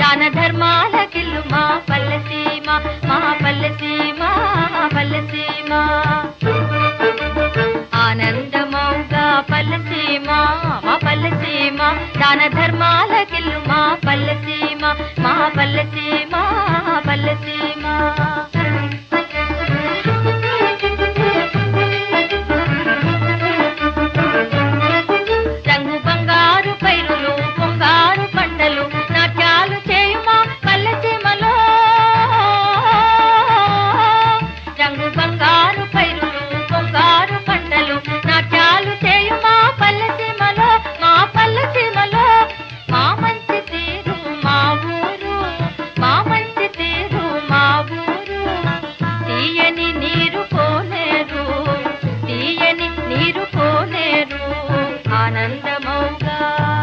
దాన ధర్మాలకిల్లు మా పల్లెసీమ మా పల్లెసీమ పల్లెసీమ ఆనందమౌగా పల్లెసీమ మా పల్లెసీమ దాన ధర్మాలకిల్లు మా పల్లెసీమ మా పల్లెసీమ పల్లెసీమ రంగు బంగారు పైరులు పొంగారు పంటలు నాట్యాలు చేయుమా పల్లెసీమలో రంగు బంగారు పైరులు పొంగారు పంటలు నాట్యాలు చేయుమా పల్లెసీమలో మా పల్లెసీమలో మా మంచి తీరు మా ఊరు మా మంచి తీరు మా ఊరు తీయని నీరు పోలేరు తీయని నీరు పోలేరు ఆనందమౌగా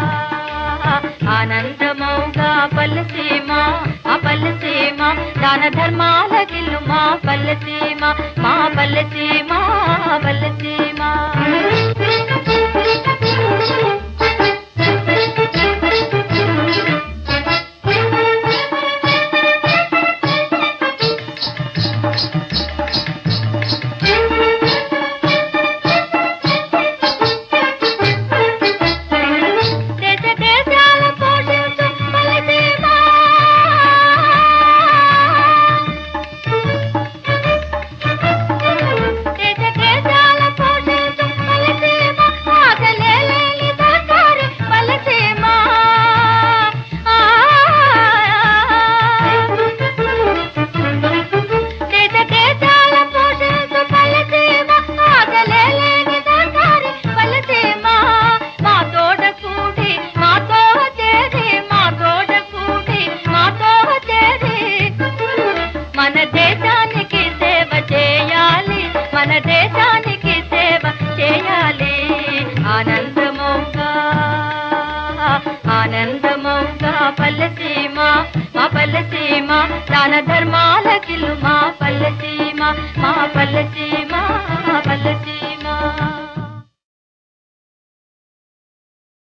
ఆనందమౌగా పల్లసీమ మా పల్లసీమ దాన ధర్మాల గిల్లు మా పల్లసీమ మా పల్లసీమ పల్లసీమ దేశ దేశాల పోషించు పల్లెసీమ దేశ దేశాల పోషించు పల్లెసీమ ఆగలేలేని దాటారి పల్లెసీమ ఆ దేశ దేశాల పోషించు పల్లెసీమ ఆగలేలేని దాటారి పల్లెసీమ మా తోట కూడి మాతో చేరి మా తోట కూడి మాతో చేరి మన దేశానికి సేవ చేయాలి మన దేశానికి సేవ చేయాలి ఆనందమౌగా ఆనందమౌగా పల్లెసీమ మా పల్లెసీమ దాన ధర్మాలకిల్లు మా పల్లెసీమ మా పల్లెసీమ పల్లె